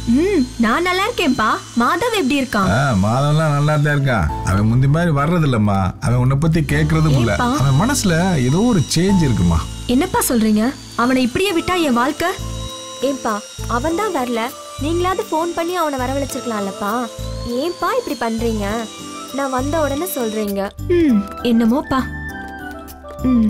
ம் நான் நல்லா இருக்கேன்ப்பா மாதவ் எப்படி இருக்கான் ஆ, மாதவன்லாம் நல்லா தான் இருக்கான் அவன் முந்தி மாதிரி வர்றது இல்லம்மா அவன் உன்னை பத்தி கேட்கறதும் இல்ல ஏன்பா? அவன் மனசுல ஏதோ ஒரு சேஞ்ச் இருக்குமா என்னப்பா சொல்றீங்க அவனை இப்படியே விட்டா என் வாழ்க்கை ஏன்பா அவன் தான் வரல நீங்களாவது ஃபோன் பண்ணி அவனை வரவழைச்சிருக்கலாம்லப்பா ஏன்பா இப்படி பண்றீங்க நான் வந்த உடனே சொல்றீங்க ம் என்னமோப்பா ம்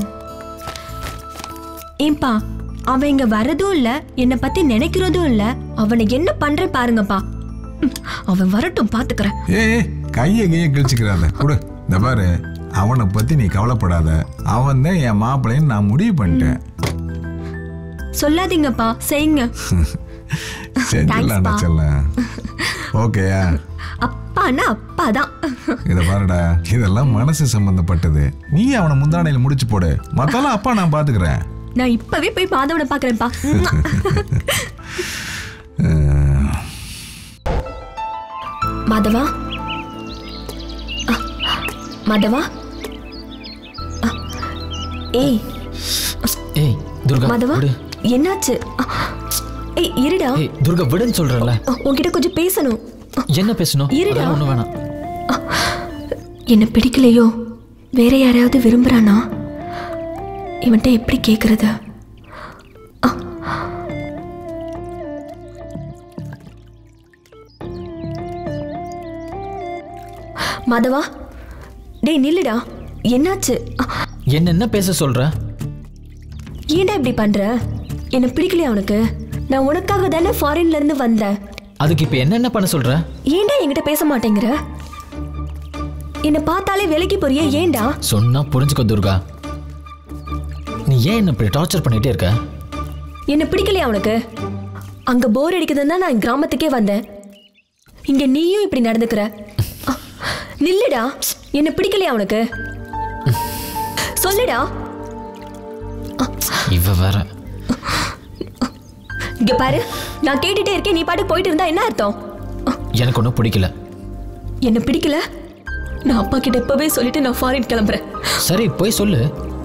ஏன்பா அவன் இங்க வரதும் இல்ல என்னை பத்தி நினைக்கிறதும் இல்ல அவனை என்ன பண்றேன் பாருங்கப்பா ம், அவன் வரட்டும் பாத்துக்கிறேன் ஏய் கையை கையை கிழிச்சுக்கிறாத கொடு இந்த பாரு அவனை பத்தி நீ கவலைப்படாத அவன் தான் என் மாப்பிள்ளைன்னு நான் முடிவு பண்ணிட்டேன் சொல்லாதீங்கப்பா செய்யுங்க செஞ்சிடலாம்டா Thanks, பா. செல்லம் ஓகேயா அப்பான்னா அப்பா தான் இத பாருடா இதெல்லாம் மனசு சம்பந்தப்பட்டது நீ அவனை முந்தானையில முடிச்சு போடு மத்தெல்லாம் அப்பா நான் பாத்துக்கிறேன் நான் இப்பவே போய் மாதவனை பாக்குறேன்ப்பா மாதவா அ, மாதவா அ, ஏய் ஏய் துர்கா மாதவா விடு என்னாச்சு அ, ஏய் இருடா ஏய் துர்கா விடுன்னு சொல்றேன்ல அ, உன்கிட்ட கொஞ்சம் பேசணும் என்ன பேசணும் இருடா. அதெல்லாம் ஒண்ணு வேணாம் என்ன பிடிக்கலையோ வேற யாரையாவது விரும்புறானா இவன்ட்ட எப்படி கேக்குறது அ. மாதவா டேய் நில்லுடா என்னாச்சு அ, என்ன என்ன பேச சொல்ற ஏன்டா இப்படி பண்ற என்ன பிடிக்கலையா உனக்கு நான் உனக்காக தானே ஃபாரின்ல இருந்து வந்தேன் அதுக்கு இப்ப என்ன என்ன பண்ண சொல்ற ஏன்டா என்கிட்ட பேச மாட்டேங்கிற என்ன பார்த்தாலே விலைக்கு போறிய ஏன்டா சொன்னா புரிஞ்சுக்கோ துர்கா நீ ஏன் என்ன இப்படி டார்ச்சர் பண்ணிட்டே இருக்க என்ன பிடிக்கலையா உனக்கு அங்க போர் அடிக்குதுன்னு தான் நான் கிராமத்துக்கே வந்தேன் இங்க நீயும் இப்படி நடந்துக்கிற அ, நில்லுடா என்ன பிடிக்கலையா உனக்கு சொல்லுடா இவ வேற இங்க பாரு நான் கேட்டுட்டே இருக்கேன் நீ பாட்டு போயிட்டு இருந்தா என்ன அர்த்தம் எனக்கு ஒன்றும் பிடிக்கல என்ன பிடிக்கல நான் அப்பா கிட்ட இப்பவே சொல்லிட்டு நான் ஃபாரின் கிளம்புறேன் சரி போய் சொல்லு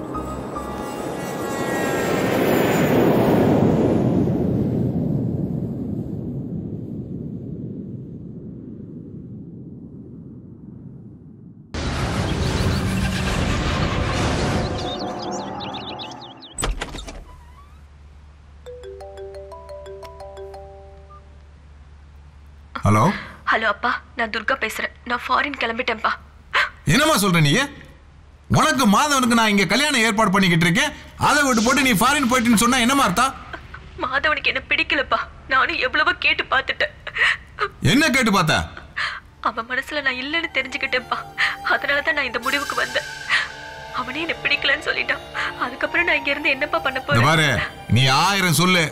ஹலோ ஹலோ அப்பா நான் துர்கா பேசுறேன் நான் ஃபாரின் கிளம்பிட்டேன்ப்பா என்னம்மா சொல்ற நீ உனக்கு மாதவனுக்கு நான் இங்க கல்யாணம் ஏற்பாடு பண்ணிக்கிட்டு இருக்கேன் அதை விட்டு போட்டு நீ ஃபாரின் போயிட்டுன்னு சொன்னா என்னமா அர்த்தம் மாதவனுக்கு என்ன பிடிக்கலப்பா நானும் எவ்வளவோ கேட்டு பார்த்துட்டேன் என்ன கேட்டு பார்த்த அவன் மனசுல நான் இல்லைன்னு தெரிஞ்சுக்கிட்டேன்ப்பா அதனால தான் நான் இந்த முடிவுக்கு வந்தேன் அவனே என்ன பிடிக்கலன்னு சொல்லிட்டான் அதுக்கப்புறம் நான் இங்க இருந்து என்னப்பா பண்ண இந்த போறேன் பாரு நீ ஆயிரம் சொல்லு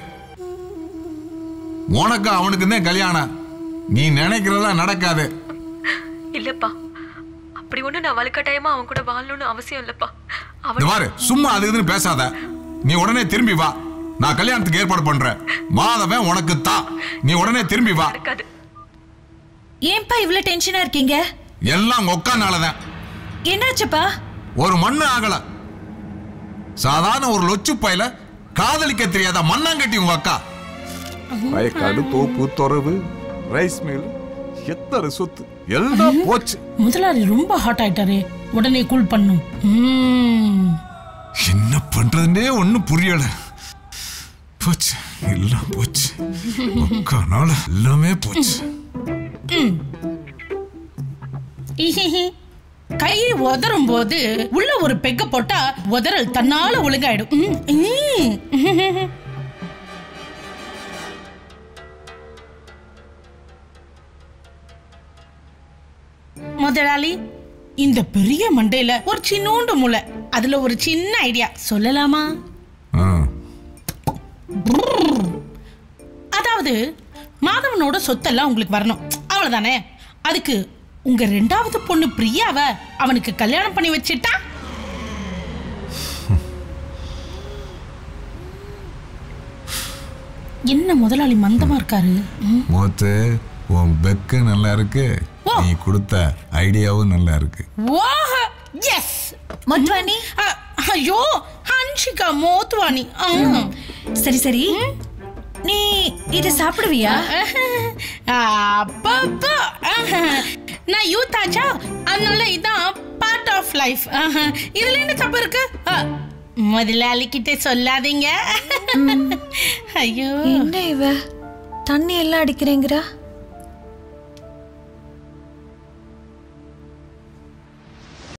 உனக்கு அவனுக்கு தான் கல்யாணம் நீ நினைக்கிறதெல்லாம் நடக்காது இல்லப்பா அப்படி ஒண்ணு நான் வலுக்கட்டாயமா அவன் கூட வாழணும்னு அவசியம் இல்லப்பா இந்த அவன் பாரு சும்மா அது இதுன்னு பேசாத நீ உடனே திரும்பி வா நான் கல்யாணத்துக்கு ஏற்பாடு பண்றேன் மாதவன் உனக்கு தான் நீ உடனே திரும்பி வா இருக்காது ஏன்பா இவ்ளோ டென்ஷனா இருக்கீங்க எல்லாம் ஒக்கானாலதான் என்னாச்சுப்பா ஒரு மண்ணு ஆகல சாதாரண ஒரு லொச்சு பையில காதலிக்க தெரியாத மண்ணாங்கட்டி உங்க அக்கா வயக்காடு தோப்பு துறவு ரைஸ் மில் எத்தனை சொத்து எல்லாம் போச்சு முதலாளி ரொம்ப ஹாட் ஆயிட்டாரு உடனே கூல் பண்ணும் ம்ம். என்ன பண்றதுன்னே ஒண்ணும் புரியல போச்சு எல்லாம் போச்சு அக்கானால எல்லாமே போச்சு இஹிஹி. கை உதறும் போது உள்ள ஒரு பெக்க போட்டா உதறல் தன்னால ஒழுங்காயிடும் ம், ம். முதலாளி இந்த பெரிய மண்டையில ஒரு சின்னோண்டு முளை அதுல ஒரு சின்ன ஐடியா சொல்லலாமா ஆ, அதாவது மாதவனோட சொத்தெல்லாம் உங்களுக்கு வரணும் அவ்வளவுதானே அதுக்கு உங்க ரெண்டாவது பொண்ணு பிரியாவ அவனுக்கு கல்யாணம் பண்ணி வச்சிட்டா என்ன முதலாளி மந்தமா இருக்காரு ம்? மூத்து உன் பெக்கு நல்லா இருக்கு நீ கொடுத்த ஐடியாவும் நல்லா இருக்கு ஓஹ எஸ் மொத்வானி ஐயோ ஹன்ஷிகா மோத்வானி ஆ. சரி சரி நீ இதை சாப்பிடுவியா அப்பப்போ நான் யூத் ஆச்சா அதனால இதான் பார்ட் ஆஃப் லைஃப் இதுல என்ன தப்பு இருக்கு ஆ, முதலாளி கிட்ட சொல்லாதீங்க ஐயோ என்ன இவ தண்ணி எல்லாம் அடிக்கிறேங்கிறா